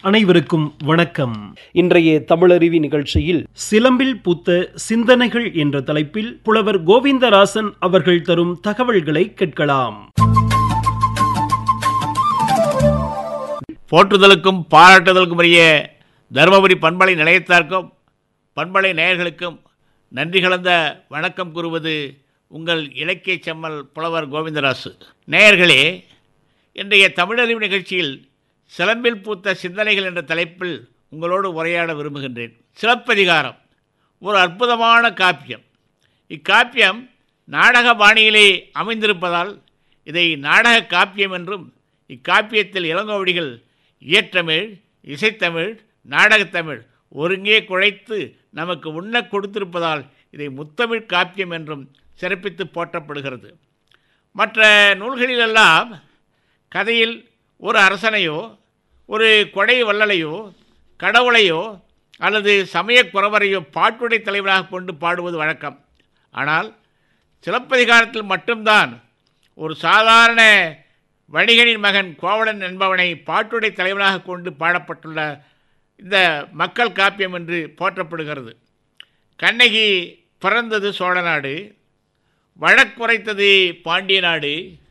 அனைவருக்கும் வணக்கம் இன்றைய தமிழருவி நிகழ்ச்சியில் சிலம்பில் பூத்த சிந்தனைகள் என்ற தலைப்பில் புலவர் கோவிந்தராசன் அவர்கள் தரும் தகவல்களை கேட்கலாம் போற்றுதலுக்கும் பாராட்டுதலுக்கும் உரிய தருமபுரி பண்பலை நிலையத்தார்க்கும் பண்பலை நேயர்களுக்கும் நன்றி கலந்த வணக்கம் கூறுவது உங்கள் இலக்கிய செம்மல் புலவர் கோவிந்தராசு நேயர்களே இன்றைய தமிழறிவு நிகழ்ச்சியில் சிலம்பில் பூத்த சிந்தனைகள் என்ற தலைப்பில் உங்களோடு உரையாட விரும்புகின்றேன் சிலப்பதிகாரம் ஒரு அற்புதமான காப்பியம் இக்காப்பியம் நாடக பாணியிலே அமைந்திருப்பதால் இதை நாடக காப்பியம் என்றும் இக்காப்பியத்தில் இளங்கோவடிகள் இயற்றமிழ் இசைத்தமிழ் நாடகத்தமிழ் ஒருங்கே குழைத்து நமக்கு உண்ணக் கொடுத்திருப்பதால் இதை முத்தமிழ் காப்பியம் என்றும் சிறப்பித்து போற்றப்படுகிறது மற்ற நூல்களிலெல்லாம் கதையில் ஒரு அரசனையோ ஒரு கொடை வள்ளலையோ கடவுளையோ அல்லது சமயக் குறவரையோ பாட்டுடை தலைவராக கொண்டு பாடுவது வழக்கம் ஆனால் சிலப்பதிகாரத்தில் மட்டும்தான் ஒரு சாதாரண வணிகனின் மகன் கோவலன் என்பவனை பாட்டுடை தலைவராக கொண்டு பாடப்பட்டுள்ள இந்த மக்கள் காப்பியம் என்று போற்றப்படுகிறது கண்ணகி பிறந்தது சோழநாடு வழக்குரைத்தது பாண்டிய நாடு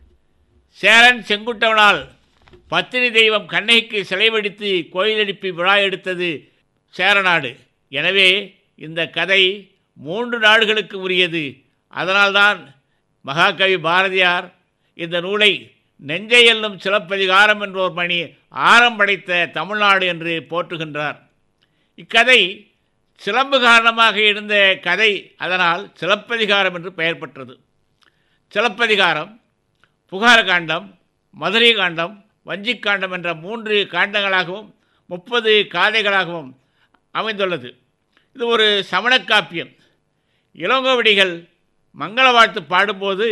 சேரன் செங்குட்டவனால் பத்தினி தெய்வம் கண்ணகிக்கு சிலை வடித்து கோயில் எழுப்பி விழா எடுத்தது சேரநாடு எனவே இந்த கதை மூன்று நாடுகளுக்கு உரியது அதனால்தான் மகாகவி பாரதியார் இந்த நூலை நெஞ்சை எல்லும் சிலப்பதிகாரம் என்றோர் மணி ஆரம் படைத்த தமிழ்நாடு என்று போற்றுகின்றார் இக்கதை சிலம்பு காரணமாக இருந்த கதை அதனால் சிலப்பதிகாரம் என்று பெயர் பெற்றது சிலப்பதிகாரம் புகார காண்டம் மதுரை காண்டம் வஞ்சிக்காண்டம் என்ற மூன்று காண்டங்களாகவும் முப்பது காதைகளாகவும் அமைந்துள்ளது இது ஒரு சமணக் காப்பியம் இளங்கோவடிகள் மங்கள வாழ்த்து பாடும்போது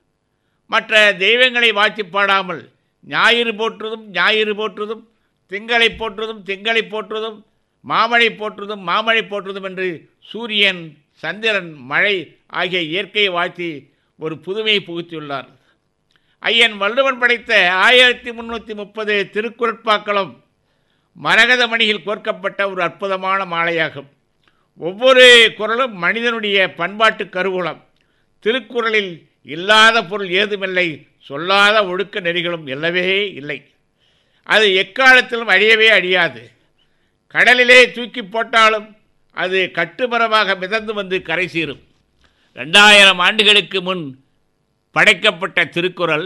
மற்ற தெய்வங்களை வாழ்த்தி பாடாமல் ஞாயிறு போற்றுதும் ஞாயிறு போற்றுதும் திங்களை போற்றுதும் திங்களை போற்றுதும் மாமழை போற்றுதும் மாமழை போற்றுதும் என்று சூரியன் சந்திரன் மழை ஆகிய இயற்கையை வாழ்த்தி ஒரு புதுமையை புகுத்தியுள்ளார் ஐயன் வள்ளுவன் படைத்த ஆயிரத்தி முந்நூற்றி முப்பது திருக்குறட்பாக்களும் மரகத மணியில் கோர்க்கப்பட்ட ஒரு அற்புதமான மாலையாகும் ஒவ்வொரு குரலும் மனிதனுடைய பண்பாட்டு கருவூலம் திருக்குறளில் இல்லாத பொருள் ஏதுமில்லை சொல்லாத ஒழுக்க நெறிகளும் இல்லவே இல்லை அது எக்காலத்திலும் அழியவே அழியாது கடலிலே தூக்கி போட்டாலும் அது கட்டுமரமாக மிதந்து வந்து கரை சீரும் ரெண்டாயிரம் ஆண்டுகளுக்கு முன் படைக்கப்பட்ட திருக்குறள்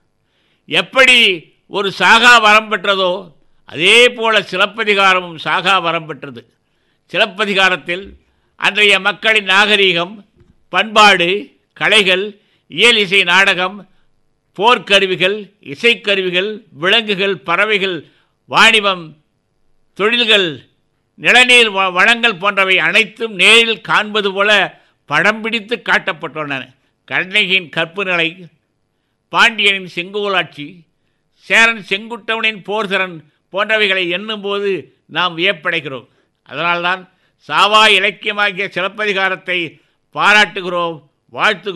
எப்படி ஒரு சாகா வரம் பெற்றதோ அதே போல சிலப்பதிகாரமும் சாகா வரம் பெற்றது சிலப்பதிகாரத்தில் அன்றைய மக்களின் நாகரீகம் பண்பாடு கலைகள் இயல் இசை நாடகம் போர்க்கருவிகள் இசைக்கருவிகள் விலங்குகள் பறவைகள் வாணிபம் தொழில்கள் நிலநீர் வ- வளங்கள் போன்றவை அனைத்தும் நேரில் காண்பது போல படம் பிடித்து காட்டப்பட்டுள்ளன கண்ணகியின் கற்பு நிலை பாண்டியனின் செங்கோலாட்சி சேரன் செங்குட்டவனின் போர்திறன் போன்றவைகளை எண்ணும்போது நாம் வியப்படைகிறோம் அதனால்தான் சாவா இலக்கியமாகிய சிலப்பதிகாரத்தை பாராட்டுகிறோம் வாழ்த்துகிறோம்